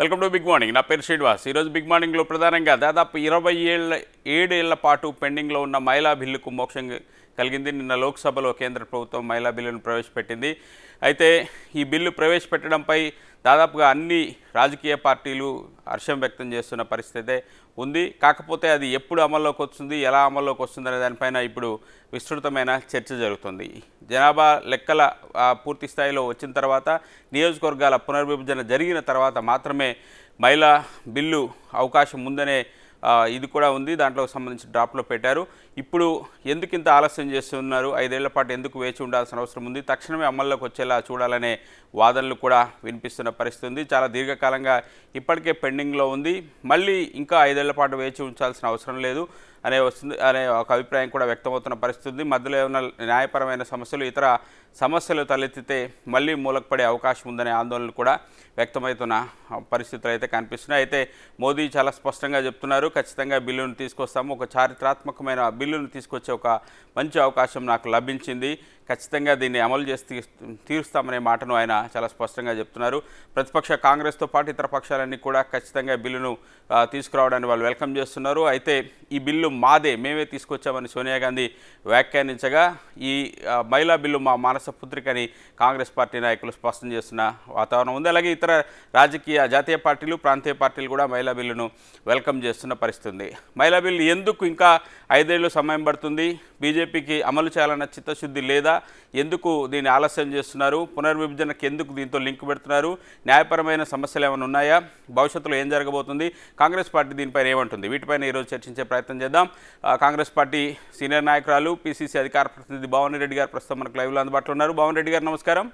Welcome to big morning నా పేరు శ్రీనివాస్ ఈరోజు బిగ్ మార్నింగ్లో ప్రధానంగా దాదాపు ఇరవై ఏళ్ళ ఏడేళ్ల పాటు పెండింగ్లో ఉన్న మహిళా బిల్లుకు మోక్షం కలిగింది నిన్న లోక్సభలో కేంద్ర ప్రభుత్వం మహిళా బిల్లును ప్రవేశపెట్టింది అయితే ఈ బిల్లు ప్రవేశపెట్టడంపై దాదాపుగా అన్ని రాజకీయ పార్టీలు హర్షం వ్యక్తం చేస్తున్న పరిస్థితి ఉంది కాకపోతే అది ఎప్పుడు అమల్లోకి వస్తుంది ఎలా అమల్లోకి వస్తుంది అనే దానిపైన ఇప్పుడు విస్తృతమైన చర్చ జరుగుతుంది జనాభా లెక్కల ఆ, పూర్తి స్థాయిలో వచ్చిన తర్వాత నియోజకవర్గాల పునర్విభజన జరిగిన తర్వాత మాత్రమే మహిళా బిల్లు అవకాశం ఉందనే ఆ, ఇది కూడా ఉంది దాంట్లో సంబంధించి డ్రాప్లో పెట్టారు ఇప్పుడు ఎందుకు ఇంత ఆలస్యం చేస్తున్నారు ఐదేళ్ల పాటు ఎందుకు వేచి ఉండాల్సిన అవసరం ఉంది తక్షణమే అమల్లోకి వచ్చేలా చూడాలనే వాదనలు కూడా వినిపిస్తున్న పరిస్థితి ఉంది చాలా దీర్ఘకాలంగా ఇప్పటికే పెండింగ్లో ఉంది మళ్ళీ ఇంకా ఐదేళ్ల పాటు వేచి ఉంచాల్సిన అవసరం లేదు అనే వస్తుంది అనే ఒక అభిప్రాయం కూడా వ్యక్తమవుతున్న పరిస్థితి ఉంది మధ్యలో ఏమైనా న్యాయపరమైన సమస్యలు ఇతర సమస్యలు తలెత్తితే మళ్ళీ మూలకపడే అవకాశం ఉందనే ఆందోళనలు కూడా వ్యక్తమవుతున్న పరిస్థితులు అయితే కనిపిస్తున్నాయి అయితే మోదీ చాలా స్పష్టంగా చెప్తున్నారు ఖచ్చితంగా బిల్లును తీసుకొస్తాము ఒక చారిత్రాత్మకమైన బిల్లును తీసుకొచ్చే ఒక మంచి అవకాశం నాకు లభించింది ఖచ్చితంగా దీన్ని అమలు చేసి తీ- తీరుస్తామనే మాటను ఆయన చాలా స్పష్టంగా చెప్తున్నారు ప్రతిపక్ష కాంగ్రెస్తో పాటు ఇతర పక్షాలన్నీ కూడా ఖచ్చితంగా బిల్లును ఆ, తీసుకురావడాన్ని వాళ్ళు వెల్కమ్ చేస్తున్నారు అయితే ఈ బిల్లు మాదే మేమే తీసుకొచ్చామని సోనియా గాంధీ వ్యాఖ్యానించగా ఈ ఆ, మహిళా బిల్లు మా మానస పుత్రికని కాంగ్రెస్ పార్టీ నాయకులు స్పష్టం చేస్తున్న వాతావరణం ఉంది అలాగే ఇతర రాజకీయ జాతీయ పార్టీలు ప్రాంతీయ పార్టీలు కూడా మహిళా బిల్లును వెల్కమ్ చేస్తున్న పరిస్థితి ఉంది మహిళా బిల్లు ఎందుకు ఇంకా ఐదేళ్లు సమయం పడుతుంది బీజేపీకి అమలు చేయాలన్న చిత్తశుద్ధి లేదా ఎందుకు దీన్ని ఆలస్యం చేస్తున్నారు పునర్విభజనకు ఎందుకు దీంతో లింక్ పెడుతున్నారు న్యాయపరమైన సమస్యలు ఏమైనా ఉన్నాయా భవిష్యత్తులో ఏం జరగబోతుంది కాంగ్రెస్ పార్టీ దీనిపైన ఏమంటుంది వీటిపైన ఈరోజు చర్చించే ప్రయత్నం చేద్దాం ఆ, కాంగ్రెస్ పార్టీ సీనియర్ నాయకురాలు పిసిసి అధికార ప్రతినిధి భవన్ రెడ్డి గారు ప్రస్తుతం మనకు లైవ్లో అందుబాటులో ఉన్నారు భవన్ రెడ్డి గారు నమస్కారం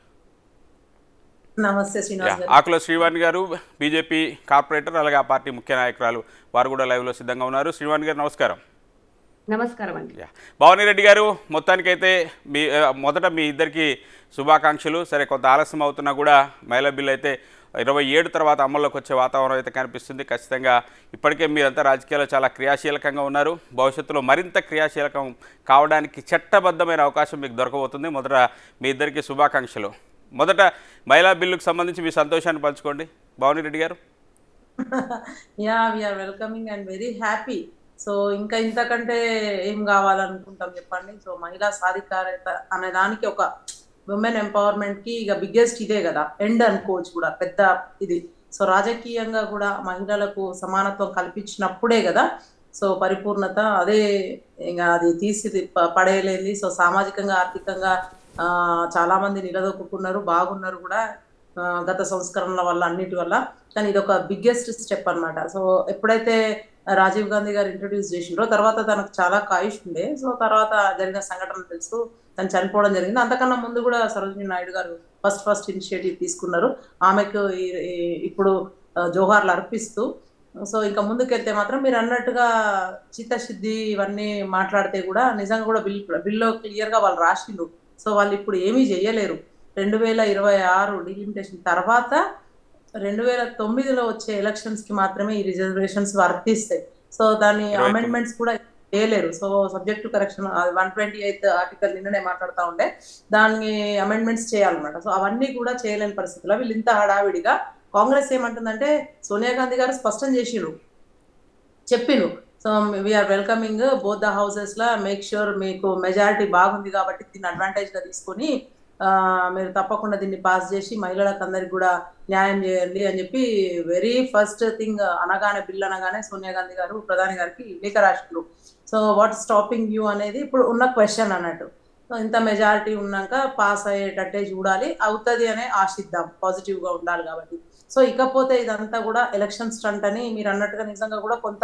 నమస్తే శ్రీనివాస్ గారు ఆకుల శ్రీవాణి గారు బీజేపీ కార్పొరేటర్ అలాగే ఆ పార్టీ ముఖ్య నాయకురాలు వారు కూడా లైవ్లో సిద్ధంగా ఉన్నారు శ్రీవాణి గారు నమస్కారం నమస్కారం అండి యా భవానీ రెడ్డి గారు మొత్తానికైతే మీ ఆ, మొదట మీ ఇద్దరికి శుభాకాంక్షలు సరే కొంత ఆలస్యం అవుతున్నా కూడా మహిళా బిల్ అయితే ఇరవై ఏడు తర్వాత అమల్లోకి వచ్చే వాతావరణం అయితే కనిపిస్తుంది ఖచ్చితంగా ఇప్పటికే మీరంతా రాజకీయాల్లో చాలా క్రియాశీలకంగా ఉన్నారు భవిష్యత్తులో మరింత క్రియాశీలకం కావడానికి చట్టబద్ధమైన అవకాశం మీకు దొరకబోతుంది మొదట మీ ఇద్దరికి శుభాకాంక్షలు మొదట మహిళా బిల్లుకు సంబంధించి మీ సంతోషాన్ని పంచుకోండి భవానీ రెడ్డి గారు yeah we are welcoming and very happy so ఇంకా ఇంతకంటే ఏం కావాలనుకుంటాం చెప్పండి సో మహిళా సాధికారత అనే దానికి ఒక ఉమెన్ ఎంపవర్మెంట్ కి ఇక బిగ్గెస్ట్ ఇదే కదా ఎండ్ అనుకోవచ్చు కూడా పెద్ద ఇది సో రాజకీయంగా కూడా మహిళలకు సమానత్వం కల్పించినప్పుడే కదా సో పరిపూర్ణత అదే ఇంకా అది తీసి ప- పడేయలేంది సో సామాజికంగా ఆర్థికంగా ఆ, చాలా మంది నిలదొక్కున్నారు బాగున్నారు కూడా ఆ, గత సంస్కరణల వల్ల అన్నిటి వల్ల కానీ ఇది ఒక బిగ్గెస్ట్ స్టెప్ అన్నమాట సో ఎప్పుడైతే రాజీవ్ గాంధీ గారు ఇంట్రొడ్యూస్ చేసిండ్రో తర్వాత తనకు చాలా కాయిష్ ఉండే సో తర్వాత జరిగిన సంఘటన తెలుసు తను చనిపోవడం జరిగింది అంతకన్నా ముందు కూడా సరోజిని నాయుడు గారు ఫస్ట్ ఫస్ట్ ఇనిషియేటివ్ తీసుకున్నారు ఆమెకు ఈ- ఈ- ఇప్పుడు ఆ, జోహార్లు అర్పిస్తూ సో ఇంకా ముందుకెళ్తే మాత్రం మీరు అన్నట్టుగా చిత్తశుద్ధి ఇవన్నీ మాట్లాడితే కూడా నిజంగా కూడా బిల్ బిల్లో క్లియర్ గా వాళ్ళు రాసిండ్రు సో వాళ్ళు ఇప్పుడు ఏమీ చేయలేరు రెండు వేల ఇరవై ఆరు డిలిమిటేషన్ తర్వాత రెండు వేల తొమ్మిదిలో వచ్చే ఎలక్షన్స్ కి మాత్రమే ఈ రిజర్వేషన్స్ వర్తిస్తాయి సో దాని ఇరవై అమెండ్మెంట్స్ కూడా చేయలేరు so subject to correction one twenty eighth article నిన్ననే మాట్లాడుతూ ఉండే దాన్ని అమెండ్మెంట్స్ చేయాలన్నమాట సో అవన్నీ కూడా చేయలేని పరిస్థితుల్లో వీళ్ళు ఇంత హడావిడిగా కాంగ్రెస్ ఏమంటుందంటే సోనియా గాంధీ గారు స్పష్టం చేసిరు చెప్పిను so we are welcoming both the houses లా మేక్ ష్యూర్ మీకు మెజారిటీ బాగుంది కాబట్టి దీన్ని అడ్వాంటేజ్ గా తీసుకొని ఆ, మీరు తప్పకుండా దీన్ని పాస్ చేసి మహిళలకు అందరికి కూడా న్యాయం చేయండి అని చెప్పి వెరీ ఫస్ట్ థింగ్ అనగానే బిల్ అనగానే సోనియా గాంధీ గారు ప్రధాని గారికి లేఖ రాష్ట్రులు సో వాట్ స్టాపింగ్ యూ అనేది ఇప్పుడు ఉన్న క్వశ్చన్ అన్నట్టు సో ఇంత మెజారిటీ ఉన్నాక పాస్ అయ్యేటట్టే చూడాలి అవుతుంది అనే ఆశిద్దాం పాజిటివ్ గా ఉండాలి కాబట్టి సో ఇకపోతే ఇదంతా కూడా ఎలక్షన్ స్టంట్ అని మీరు అన్నట్టుగా నిజంగా కూడా కొంత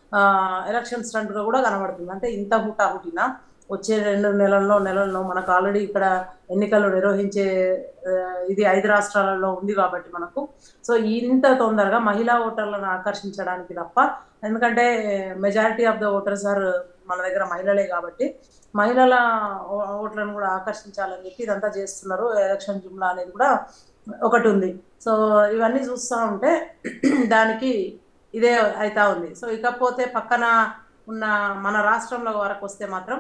ఎలక్షన్ స్టంట్ గా కూడా కనబడుతుంది అంటే ఇంత హుటాహుటినా వచ్చే రెండు నెలల్లో నెలల్లో మనకు ఆల్రెడీ ఇక్కడ ఎన్నికలు నిర్వహించే ఆ, ఇది ఐదు రాష్ట్రాలలో ఉంది కాబట్టి మనకు సో ఇంత తొందరగా మహిళా ఓటర్లను ఆకర్షించడానికి తప్ప ఎందుకంటే majority of the voters are మన దగ్గర మహిళలే కాబట్టి మహిళల ఓ- ఓట్లను కూడా ఆకర్షించాలని చెప్పి ఇదంతా చేస్తున్నారు ఎలక్షన్ జుమ్లా అనేది కూడా ఒకటి ఉంది సో ఇవన్నీ చూస్తూ ఉంటే దానికి ఇదే అయితా ఉంది సో ఇకపోతే పక్కన ఉన్న మన రాష్ట్రంలో వరకు వస్తే మాత్రం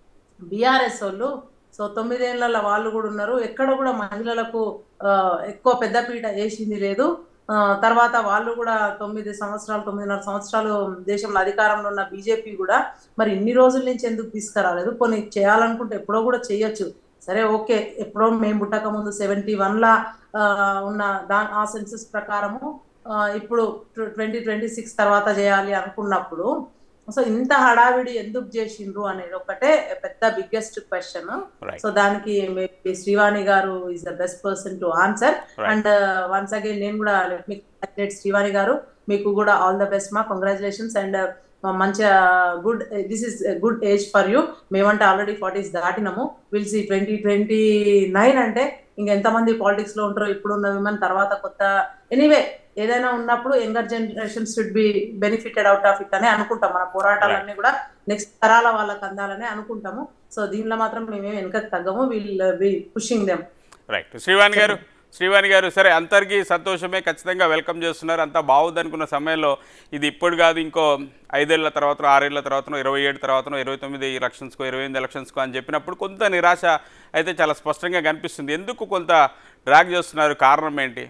బీఆర్ఎస్ వాళ్ళు సో తొమ్మిదేళ్ల వాళ్ళు కూడా ఉన్నారు ఎక్కడ కూడా మహిళలకు ఆ, ఎక్కువ పెద్దపీట వేసింది లేదు ఆ, తర్వాత వాళ్ళు కూడా తొమ్మిది సంవత్సరాలు తొమ్మిదిన్నర సంవత్సరాలు దేశంలో అధికారంలో ఉన్న బీజేపీ కూడా మరి ఇన్ని రోజుల నుంచి ఎందుకు తీసుకురాలేదు కొన్ని చేయాలనుకుంటే ఎప్పుడో కూడా చేయొచ్చు సరే ఓకే ఎప్పుడో మేము పుట్టక ముందు సెవెంటీ వన్లా ఉన్న దా ఆ సెన్సస్ ప్రకారము ఆ, ఇప్పుడు ట్వంటీ ట్వంటీ సిక్స్ తర్వాత చేయాలి అనుకున్నప్పుడు సో ఇంత హడావిడి ఎందుకు చేసిండ్రు అనేది ఒకటే పెద్ద బిగ్గెస్ట్ క్వశ్చన్ రైట్ సో దానికి maybe Srivani garu is the best person to answer Right. And once again నేను కూడా లెట్ మీ శ్రీవాణి గారు మీకు కూడా ఆల్ ద బెస్ట్ మా కంగ్రాచులేషన్స్ అండ్ మంచిగా good this is good age for you మేమంటే ఆల్రెడీ ఫార్టీస్ దాటినాము will see twenty twenty nine అంటే ఇంకెంతమంది పాలిటిక్స్ లో ఉంటారో ఇప్పుడున్న విమెన్ తర్వాత కొత్త ఎనీవే ఏదైనా ఉన్నప్పుడు younger generation should be benefited out of it అని అనుకుంటాం మన పోరాటాలన్నీ కూడా నెక్స్ట్ తరాల వాళ్ళకి అందాలని అనుకుంటాము సో దీనిలో మాత్రం మేమేం వెనకకి తగ్గము will be pushing them right Srivani garu Srivani గారు సరే అందరికీ సంతోషమే ఖచ్చితంగా వెల్కమ్ చేస్తున్నారు అంతా బాగుంది అనుకున్న సమయంలో ఇది ఇప్పుడు కాదు ఇంకో ఐదేళ్ల తర్వాత ఆరేళ్ల తర్వాత ఇరవై ఏడు తర్వాత ఇరవై తొమ్మిది ఎలక్షన్స్కో ఇరవై ఎనిమిది ఎలక్షన్స్కో అని చెప్పినప్పుడు కొంత నిరాశ అయితే చాలా స్పష్టంగా కనిపిస్తుంది ఎందుకు కొంత డ్రాగ్ చేస్తున్నారు కారణం ఏంటి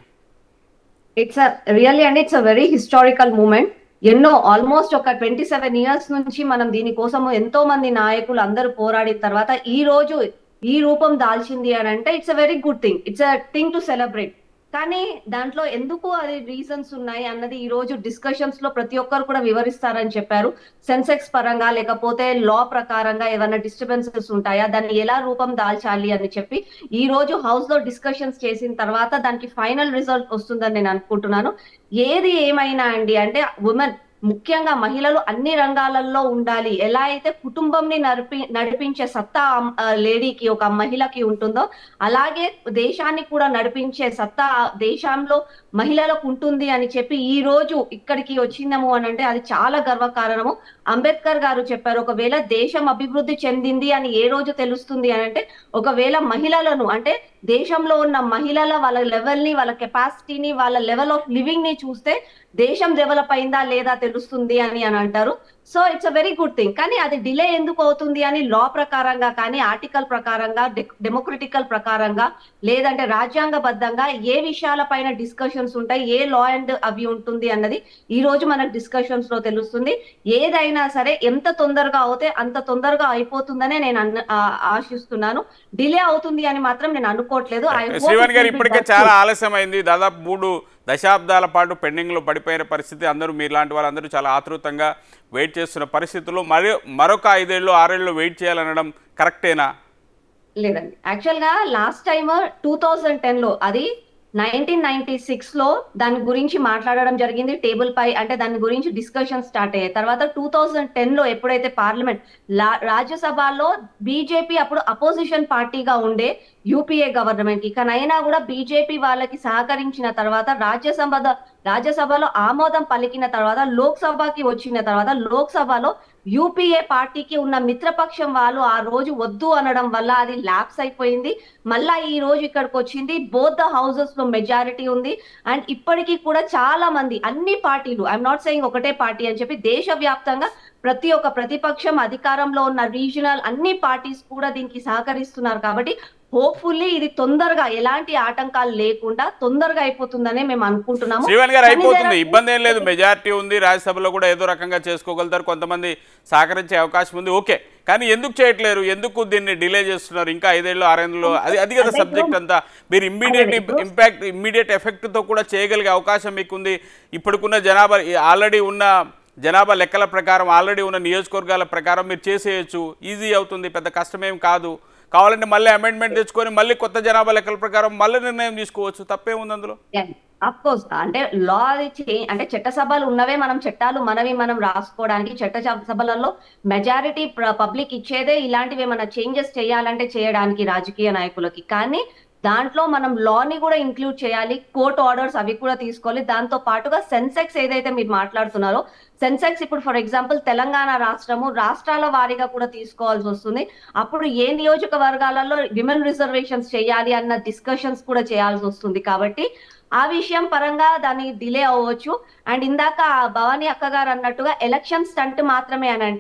it's really and it's a very historical moment ఎన్నో ఆల్మోస్ట్ ఒక ట్వంటీ సెవెన్ ఇయర్స్ నుంచి మనం దీనికోసం ఎంతో మంది నాయకులు అందరూ పోరాడిన తర్వాత ఈ రోజు ఈ రూపం దాల్చింది అని అంటే it's a very good thing it's a thing to celebrate కానీ దాంట్లో ఎందుకు అది రీజన్స్ ఉన్నాయి అన్నది ఈ రోజు డిస్కషన్స్ లో ప్రతి ఒక్కరు కూడా వివరిస్తారని చెప్పారు సెన్సెక్స్ పరంగా లేకపోతే లా ప్రకారంగా ఏమైనా డిస్టర్బెన్సెస్ ఉంటాయా దాన్ని ఎలా రూపం దాల్చాలి అని చెప్పి ఈ రోజు హౌస్ లో డిస్కషన్స్ చేసిన తర్వాత దానికి ఫైనల్ రిజల్ట్ వస్తుందని నేను అనుకుంటున్నాను ఏది ఏమైనా అండి అంటే ఉమెన్ ముఖ్యంగా మహిళలు అన్ని రంగాలలో ఉండాలి ఎలా అయితే కుటుంబంని నడిపి నడిపించే సత్తా అమ్- ఆ లేడీకి ఒక మహిళకి ఉంటుందో అలాగే దేశాన్ని కూడా నడిపించే సత్తా ఆ దేశంలో మహిళలకు ఉంటుంది అని చెప్పి ఈ రోజు ఇక్కడికి వచ్చినాము అని అంటే అది చాలా గర్వకారణము అంబేద్కర్ గారు చెప్పారు ఒకవేళ దేశం అభివృద్ధి చెందింది అని ఏ రోజు తెలుస్తుంది అని అంటే ఒకవేళ మహిళలను అంటే దేశంలో ఉన్న మహిళల వాళ్ళ లెవెల్ ని వాళ్ళ కెపాసిటీని వాళ్ళ లెవెల్ ఆఫ్ లివింగ్ ని చూస్తే దేశం డెవలప్ అయిందా లేదా తెలుస్తుంది అని అని అంటారు so it's a very good thing కానీ అది డిలే ఎందుకు అవుతుంది అని లా ప్రకారంగా కానీ ఆర్టికల్ ప్రకారంగా డెమోక్రటికల్ ప్రకారంగా లేదంటే రాజ్యాంగబద్ధంగా ఏ విషయాలపైన డిస్కషన్స్ ఉంటాయి ఏ లా అండ్ అవి ఉంటుంది అన్నది ఈ రోజు మనకు డిస్కషన్స్ లో తెలుస్తుంది ఏదైనా సరే ఎంత తొందరగా అవుతే అంత తొందరగా అయిపోతుందనే నేను అన్న- ఆ- ఆశిస్తున్నాను డిలే అవుతుంది అని మాత్రం నేను అనుకోవట్లేదు I hope శ్రీవాణి it గారు will be ఇప్పటికే done చాలా soon. ఆలస్యం అయింది దాదాపు మూడు దశాబ్దాల పాటు పెండింగ్లో పడిపోయిన పరిస్థితి అందరూ మీలాంటి వాళ్ళందరూ చాలా ఆతృతంగా వెయిట్ చేస్తున్న పరిస్థితుల్లో మరి మరొక ఐదేళ్ళు ఆరేళ్ళు వెయిట్ చేయాలనడం కరెక్టేనా లేదండి యాక్చువల్ గా last time two thousand ten లో అది నైన్టీన్ నైన్టీ సిక్స్ లో దాని గురించి మాట్లాడడం జరిగింది టేబుల్ పై అంటే దాని గురించి డిస్కషన్ స్టార్ట్ అయ్యాయి తర్వాత టూ థౌజండ్ టెన్ లో ఎప్పుడైతే పార్లమెంట్ రాజ్యసభలో బీజేపీ అప్పుడు అపోజిషన్ పార్టీగా ఉండే యూపీఏ గవర్నమెంట్ కి కానీ అయినా కూడా బీజేపీ వాళ్ళకి సహకరించిన తర్వాత రాజ్యసభ రాజ్యసభలో ఆమోదం పలికిన తర్వాత లోక్సభకి వచ్చిన తర్వాత లోక్సభలో యూపీఏ పార్టీకి ఉన్న మిత్రపక్షం వాళ్ళు ఆ రోజు వద్దు అనడం వల్ల అది ల్యాప్స్ అయిపోయింది మళ్ళా ఈ రోజు ఇక్కడికి వచ్చింది బోత్ ద హౌసెస్ లో మెజారిటీ ఉంది అండ్ ఇప్పటికీ కూడా చాలా మంది అన్ని పార్టీలు ఐఎమ్ నాట్ సెయింగ్ ఒకటే పార్టీ అని చెప్పి దేశవ్యాప్తంగా ప్రతి ఒక్క ప్రతిపక్షం అధికారంలో ఉన్న రీజనల్ అన్ని పార్టీస్ కూడా దీనికి సహకరిస్తున్నారు కాబట్టి హోప్ఫుల్లీ ఇది తొందరగా ఎలాంటి ఆటంకాలు లేకుండా తొందరగా అయిపోతుందనే మేము అనుకుంటున్నాము శ్రీవాణి గారు కానీ అయిపోతుంది there are- ఇబ్బంది ఏం లేదు మెజారిటీ ఉంది రాజ్యసభలో కూడా ఏదో రకంగా చేసుకోగలుగుతారు కొంతమంది సహకరించే అవకాశం ఉంది ఓకే కానీ ఎందుకు చేయట్లేరు ఎందుకు దీన్ని డిలే చేస్తున్నారు ఇంకా ఐదేళ్ళు ఆరేళ్ళు అది అది కదా అదే సబ్జెక్ట్ ఇప్పుడు- అంతా మీరు ఇమ్మీడియట్ అదే ఇప్పుడు- ఇంపాక్ట్ ఇమ్మీడియట్ ఎఫెక్ట్తో కూడా చేయగలిగే అవకాశం మీకుంది ఇప్పుడుకున్న జనాభా ఆల్రెడీ ఉన్న జనాభా లెక్కల ప్రకారం ఆల్రెడీ ఉన్న నియోజకవర్గాల ప్రకారం మీరు చేసేయచ్చు ఈజీ అవుతుంది పెద్ద కష్టమేం కాదు కావాలంటే మళ్ళీ అమెండ్మెంట్ తెచ్చుకొని మళ్ళీ కొత్త జనాభా లెక్కల ప్రకారం మళ్ళీ నిర్ణయం తీసుకోవచ్చు తప్పేముంది అందులో అఫ్ కోర్స్ అంటే లా అది చే- అంటే చట్టసభలు ఉన్నవే మనం చట్టాలు మనవి మనం రాసుకోవడానికి చట్ట సభలలో మెజారిటీ పబ్లిక్ ఇచ్చేదే ఇలాంటివి ఏమైనా చేంజెస్ చేయాలంటే చేయడానికి రాజకీయ నాయకులకి కానీ దాంట్లో మనం లాని కూడా ఇంక్లూడ్ చేయాలి కోర్ట్ ఆర్డర్స్ అవి కూడా తీసుకోవాలి దాంతో పాటుగా సెన్సెక్స్ ఏదైతే మీరు మాట్లాడుతున్నారో సెన్సెక్స్ ఇప్పుడు ఫర్ ఎగ్జాంపుల్ తెలంగాణ రాష్ట్రము రాష్ట్రాల వారీగా కూడా తీసుకోవాల్సి వస్తుంది అప్పుడు ఏ నియోజకవర్గాలలో విమెన్ రిజర్వేషన్స్ చేయాలి అన్న డిస్కషన్స్ కూడా చేయాల్సి వస్తుంది కాబట్టి ఆ విషయం పరంగా దాని డిలే అవ్వచ్చు అండ్ ఇందాక భవానీ అక్క గారు అన్నట్టుగా ఎలక్షన్ స్టంట్ మాత్రమే అని అంటే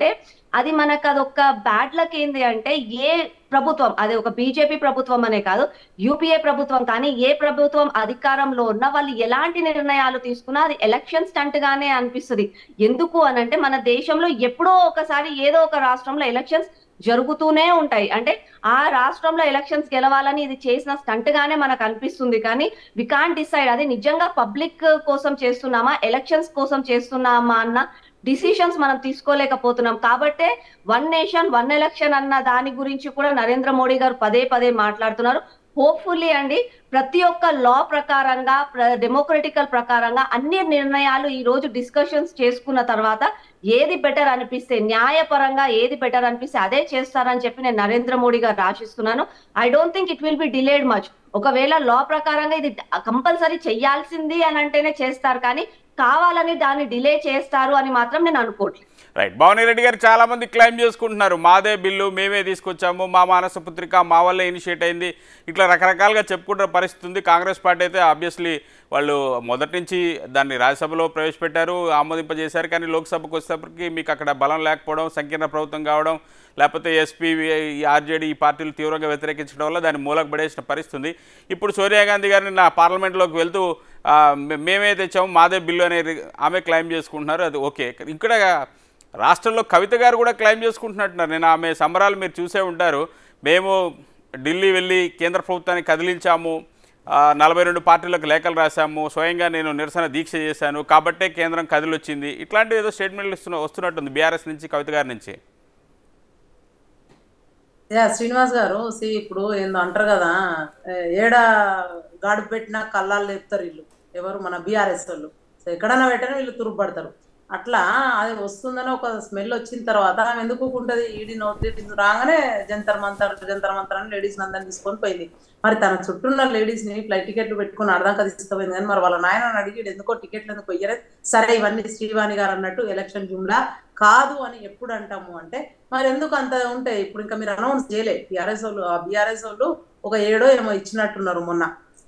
అది మనకు అదొక బ్యాడ్ లక్ ఏంది అంటే ఏ ప్రభుత్వం అది ఒక బీజేపీ ప్రభుత్వం అనే కాదు యూపీఏ ప్రభుత్వం కానీ ఏ ప్రభుత్వం అధికారంలో ఉన్నా వాళ్ళు ఎలాంటి నిర్ణయాలు తీసుకున్నా అది ఎలక్షన్ స్టంట్ గానే అనిపిస్తుంది ఎందుకు అని అంటే మన దేశంలో ఎప్పుడో ఒకసారి ఏదో ఒక రాష్ట్రంలో ఎలక్షన్స్ జరుగుతూనే ఉంటాయి అంటే ఆ రాష్ట్రంలో ఎలక్షన్స్ గెలవాలని ఇది చేసిన స్టంట్ గానే మనకు అనిపిస్తుంది కానీ వి కాన్ డిసైడ్ అది నిజంగా పబ్లిక్ కోసం చేస్తున్నామా ఎలక్షన్స్ కోసం చేస్తున్నామా అన్న డిసిషన్స్ మనం తీసుకోలేకపోతున్నాం కాబట్టే వన్ నేషన్ వన్ ఎలక్షన్ అన్న దాని గురించి కూడా నరేంద్ర మోడీ గారు పదే పదే మాట్లాడుతున్నారు హోప్ఫుల్లీ అండి ప్రతి ఒక్క లా ప్రకారంగా డెమోక్రటికల్ ప్రకారంగా అన్ని నిర్ణయాలు ఈ రోజు డిస్కషన్స్ చేసుకున్న తర్వాత ఏది బెటర్ అనిపిస్తే న్యాయపరంగా ఏది బెటర్ అనిపిస్తే అదే చేస్తారని చెప్పి నేను నరేంద్ర మోడీ గారు ఆశిస్తున్నాను I don't think it will be delayed much ఒకవేళ లా ప్రకారంగా ఇది కంపల్సరీ చెయ్యాల్సింది అని అంటేనే చేస్తారు కానీ కావాలని దాన్ని డిలే చేస్తారు అని మాత్రం నేను అనుకోవట్లేదు రైట్ భవానీ రెడ్డి గారు చాలా మంది క్లెయిమ్ చేసుకుంటున్నారు మాదే బిల్లు మేమే తీసుకొచ్చాము మా మానస పుత్రిక మా వల్లే ఇనిషియేట్ అయింది ఇట్లా రకరకాలుగా చెప్పుకుంటున్న పరిస్థితి ఉంది కాంగ్రెస్ పార్టీ అయితే ఆబ్వియస్లీ వాళ్ళు మొదటి నుంచి దాన్ని రాజ్యసభలో ప్రవేశపెట్టారు ఆమోదింపజేశారు కానీ లోక్సభకు వచ్చేటప్పటికి మీకు అక్కడ బలం లేకపోవడం సంకీర్ణ ప్రభుత్వం కావడం లేకపోతే ఎస్పీ ఆర్జేడీ ఈ పార్టీలు తీవ్రంగా వ్యతిరేకించడం వల్ల దాన్ని మూలకు పడేసిన పరిస్థితి ఉంది ఇప్పుడు సోనియా గాంధీ గారిని నా పార్లమెంట్లోకి వెళ్తూ ఆ, మే- మేమే తెచ్చాము మాదే బిల్లు అనేది ఆమె క్లెయిమ్ చేసుకుంటున్నారు అది ఓకే ఇక్కడ రాష్ట్రంలో కవిత గారు కూడా క్లెయిమ్ చేసుకుంటున్నట్టున్నారు నేను ఆమె సంబరాలు మీరు చూసే ఉంటారు మేము ఢిల్లీ వెళ్ళి కేంద్ర ప్రభుత్వాన్ని కదిలించాము ఆ, నలభై రెండు పార్టీలకు లేఖలు రాశాము స్వయంగా నేను నిరసన దీక్ష చేశాను కాబట్టే కేంద్రం కదిలొచ్చింది ఇట్లాంటి ఏదో స్టేట్మెంట్లు ఇస్తున్న వస్తున్నట్టుంది బీఆర్ఎస్ నుంచి కవిత గారి నుంచి యా శ్రీనివాస్ గారు సి ఇప్పుడు ఏందో అంటారు కదా ఏ, ఏడ గాడు పెట్టినా కళ్ళాలు లేపుతారు వీళ్ళు ఎవరు మన బీఆర్ఎస్ వాళ్ళు సో ఎక్కడైనా పెట్టినా వీళ్ళు తురుపడతారు అట్లా అది వస్తుందని ఒక స్మెల్ వచ్చిన తర్వాత ఆమె ఎందుకు ఊరుకుంటది ఈడీ నోటీస్ రాగానే జంతర్ మంతర్ జంతర్ మంతర్ అని లేడీస్ అందరిని తీసుకొని పోయింది మరి తన చుట్టూ ఉన్న లేడీస్ ని ఫ్లైట్ టికెట్లు పెట్టుకుని అర్థంకా తీసుకుపోయింది కానీ మరి వాళ్ళ నాయన అడిగి ఎందుకో టికెట్లు ఎందుకు ఇయ్యలేదు సరే ఇవన్నీ శ్రీవాణి గారు అన్నట్టు ఎలక్షన్ జూమ్లా కాదు అని ఎప్పుడు అంటాము అంటే మరి ఎందుకు అంత ఉంటాయి ఇప్పుడు ఇంకా మీరు అనౌన్స్ చేయలే బీఆర్ఎస్ వాళ్ళు ఆ బీఆర్ఎస్ వాళ్ళు ఒక ఏడో ఏమో ఇచ్చినట్టున్నారు మొన్న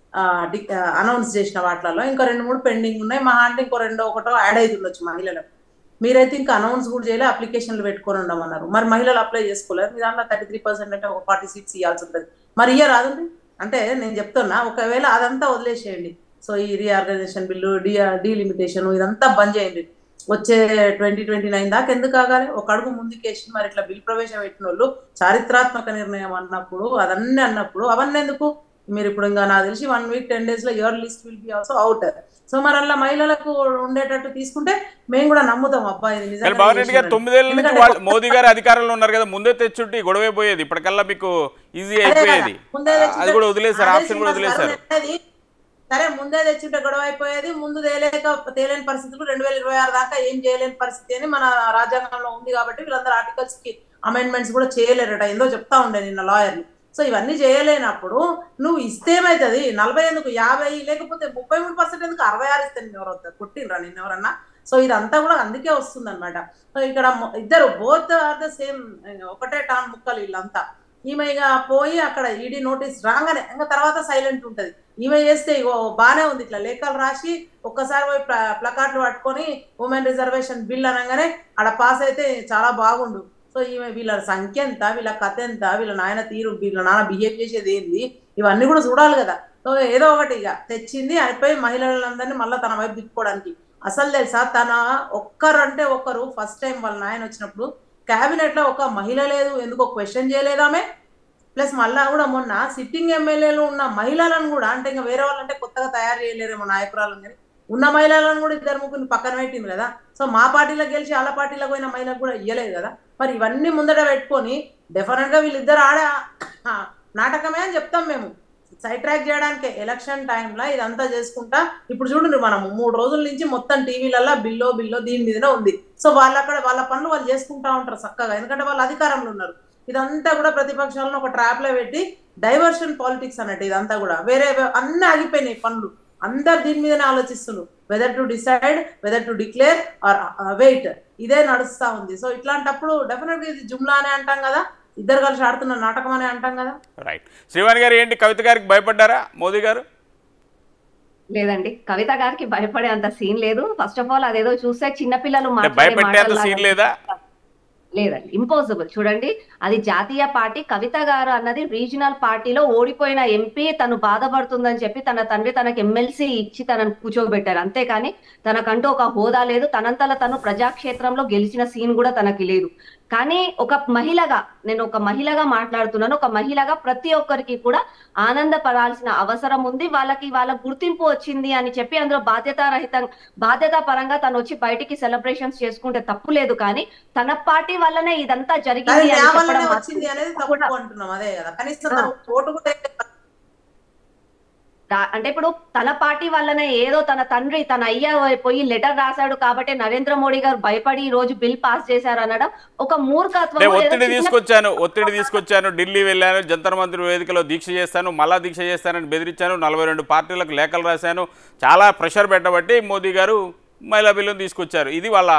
అనౌన్స్ చేసిన వాటిలలో ఇంకా రెండు మూడు పెండింగ్ ఉన్నాయి మహా అంటే ఇంకో రెండో ఒకటో యాడ్ అయితే ఉండొచ్చు మహిళలకు మీరైతే ఇంకా అనౌన్స్ కూడా చేయలే అప్లికేషన్లు పెట్టుకొని ఉండమన్నారు మరి మహిళలు అప్లై చేసుకోలేదు మీ దాంట్లో థర్టీ త్రీ పర్సెంట్ అంటే ఒక ఫార్టీ సీట్స్ ఇవ్వాల్సి ఉంటుంది మరి ఇయ్య రాదండి అంటే నేను చెప్తున్నా ఒకవేళ అదంతా వదిలేసేయండి సో ఈ రీఆర్గనైజేషన్ బిల్లు డి డీలిమిటేషన్ ఇదంతా బంద్ చేయండి వచ్చే ట్వంటీ ట్వంటీ నైన్ దాకా ఎందుకు ఆగాలి ఒక అడుగు ముందుకేసి మరి ఇట్లా బిల్ ప్రవేశపెట్టిన వాళ్ళు చారిత్రాత్మక నిర్ణయం అన్నప్పుడు అదన్నీ అన్నప్పుడు అవన్నీ ఎందుకు మీరు ఇప్పుడు ఇంకా నాకు తెలిసి వన్ వీక్ టెన్ డేస్ లో your list will be also out so మరి అలా మహిళలకు ఉండేటట్టు తీసుకుంటే మేము కూడా నమ్ముతాం అబ్బాయి ఇది కానీ నిజంగానే భవన్ రెడ్డి గారు చేసినాడు. తొమ్మిదేళ్ల నుంచి ఎందుకంటే వాళ్ళు మోదీ గారు అధికారంలో ఉన్నారు కదా ముందే తెచ్చుంటే ఈ గొడవ పోయేది ఇప్పటికల్లా మీకు ఈజీ అదే కదా, అయిపోయేది ముందే తెచ్చుంటే- అది కూడా వదిలేశారు అదే ఆప్షన్ కూడా శ్రీనివాస్ గారు వదిలేశారు అనేది, సరే ముందే తెచ్చుంటే గొడవ అయిపోయేది ముందు తేలేక తేలేని పరిస్థితులు రెండు వేల ఇరవై ఆరు దాకా ఏం చేయలేని పరిస్థితి అని మన రాజ్యాంగంలో ఉంది కాబట్టి వీళ్ళందరూ ఆర్టికల్స్ కి అమెండ్మెంట్స్ కూడా చేయలేరట ఏందో చెప్తా ఉండే నిన్న లాయర్లు సో ఇవన్నీ చేయలేనప్పుడు నువ్వు ఇస్తే ఏమవుతుంది నలభై ఎందుకు యాభై లేకపోతే ముప్పై మూడు పర్సెంట్ ఎందుకు అరవై ఆరు ఇస్తే నేను ఎవరు వస్తారు కొట్టినరా నిన్న ఎవరన్నా సో ఇదంతా కూడా అందుకే వస్తుంది అనమాట సో ఇక్కడ మొ- ఇద్దరు బోత్ ఆర్ ద సేమ్ ఒకటే టాన్ ముక్కలు వీళ్ళంతా ఈమె ఇక పోయి అక్కడ ఈడీ నోటీస్ రాగానే ఇంకా తర్వాత సైలెంట్ ఉంటది ఈమె చేస్తే ఇగో బానే ఉంది ఇట్లా లేఖలు రాసి ఒక్కసారి పోయి ప్ల- ప్లకార్డులు పట్టుకొని ఉమెన్ రిజర్వేషన్ బిల్ అనగానే ఆడ పాస్ అయితే చాలా బాగుండు సో ఈమె వీళ్ళ సంఖ్య ఎంత వీళ్ళ కథ ఎంత వీళ్ళ నాయన తీరు వీళ్ళ నాన్న బిహేవ్ చేసేది ఏంది ఇవన్నీ కూడా చూడాలి కదా సో ఏదో ఒకటి ఇక తెచ్చింది అయిపోయి మహిళలందరినీ మళ్ళీ తన వైపు తిప్పుకోవడానికి అసలు తెలుసా తన ఒక్కరు అంటే ఒక్కరు ఫస్ట్ టైం వాళ్ళ నాయన వచ్చినప్పుడు క్యాబినెట్ లో ఒక మహిళ లేదు ఎందుకో క్వశ్చన్ చేయలేదామే ప్లస్ మళ్ళా కూడా మొన్న సిట్టింగ్ ఎమ్మెల్యేలు ఉన్న మహిళలను కూడా అంటే ఇంకా వేరే వాళ్ళంటే కొత్తగా తయారు చేయలేరేమో నాయకురాలను కానీ ఉన్న మహిళలను కూడా ఇద్దరు ముగ్గురిని పక్కన పెట్టింది కదా సో మా పార్టీలో గెలిచి వాళ్ళ పార్టీలో పోయిన మహిళకు కూడా ఇయ్యలేదు కదా మరి ఇవన్నీ ముందట పెట్టుకొని డెఫినెట్ గా వీళ్ళిద్దరు ఆడ ఆ, నాటకమే అని చెప్తాం మేము సైడ్ ట్రాక్ చేయడానికి ఎలక్షన్ టైంలో ఇదంతా చేసుకుంటా ఇప్పుడు చూడండి మనము మూడు రోజుల నుంచి మొత్తం టీవీలలో బిల్లో బిల్లో దీని మీదనే ఉంది సో వాళ్ళు అక్కడ వాళ్ళ పనులు వాళ్ళు చేసుకుంటా ఉంటారు చక్కగా ఎందుకంటే వాళ్ళు అధికారంలో ఉన్నారు ఇదంతా కూడా ప్రతిపక్షాలను ఒక ట్రాప్ లో పెట్టి డైవర్షన్ పాలిటిక్స్ అన్నట్టు ఇదంతా కూడా వేరే వే- అన్ని ఆగిపోయినాయి పనులు అందరు దీని మీదనే ఆలోచిస్తున్నారు whether to decide whether to declare or wait ఇదే నడుస్తా ఉంది సో ఇట్లాంటప్పుడు డెఫినెట్ గా ఇది జుమ్లా అనే అంటాం కదా ఇద్దరు కలిసి ఆడుతున్న నాటకం అనే అంటాం కదా రైట్ శ్రీవాణి గారు ఏంటి కవిత గారికి భయపడ్డారా మోదీ గారు లేదండి కవిత గారికి భయపడే అంత సీన్ లేదు ఫస్ట్ ఆఫ్ ఆల్ అదేదో చూస్తే చిన్నపిల్లలు అంటే మాట్లాడే భయపెట్టేంత మాటల్లాగా సీన్ లేదా లేదండి ఇంపాసిబుల్ చూడండి అది జాతీయ పార్టీ కవిత గారు అన్నది రీజనల్ పార్టీలో ఓడిపోయిన ఎంపీ తను బాధపడుతుందని చెప్పి తన తండ్రి తనకి ఎమ్మెల్సీ ఇచ్చి తనను కూర్చోబెట్టారు అంతేకాని తనకంటూ ఒక హోదా లేదు తనంతల తను ప్రజాక్షేత్రంలో గెలిచిన సీన్ కూడా తనకి లేదు కానీ ఒక మహిళగా నేను ఒక మహిళగా మాట్లాడుతున్నాను ఒక మహిళగా ప్రతి ఒక్కరికి కూడా ఆనందపడాల్సిన అవసరం ఉంది వాళ్ళకి వాళ్ళ గుర్తింపు వచ్చింది అని చెప్పి అందులో బాధ్యతారహితం బాధ్యతా పరంగా తను వచ్చి బయటికి సెలబ్రేషన్స్ చేసుకుంటే తప్పు లేదు కానీ తన పార్టీ వల్లనే ఇదంతా అది జరిగింది అని నా చెప్పడం వల్లనే మాత్రం వచ్చింది అనేది కూడా- తప్పు అంటున్నాం అదే కదా కనీసం తను ఓటు కూడా వేయలేదు. రా- అంటే ఇప్పుడు తన పార్టీ వల్లనే ఏదో తన తండ్రి తన అయ్య పోయి లెటర్ రాశాడు కాబట్టి నరేంద్ర మోడీ గారు భయపడి ఈ రోజు బిల్ పాస్ చేశారు అనడం ఒక మూర్ఖత్వం నేను ఏదో ఒత్తిడి చిన్న- తీసుకొచ్చాను ఒత్తిడి తీసుకొచ్చాను ఢిల్లీ వెళ్ళాను జంతర్ మంత్రి వేదికలో దీక్ష చేస్తాను మళ్ళా దీక్ష చేస్తానని బెదిరించాను నలభై రెండు పార్టీలకు లేఖలు రాశాను చాలా ప్రెషర్ పెట్టబట్టి మోదీ గారు మహిళా బిల్లును తీసుకొచ్చారు ఇది వాళ్ళ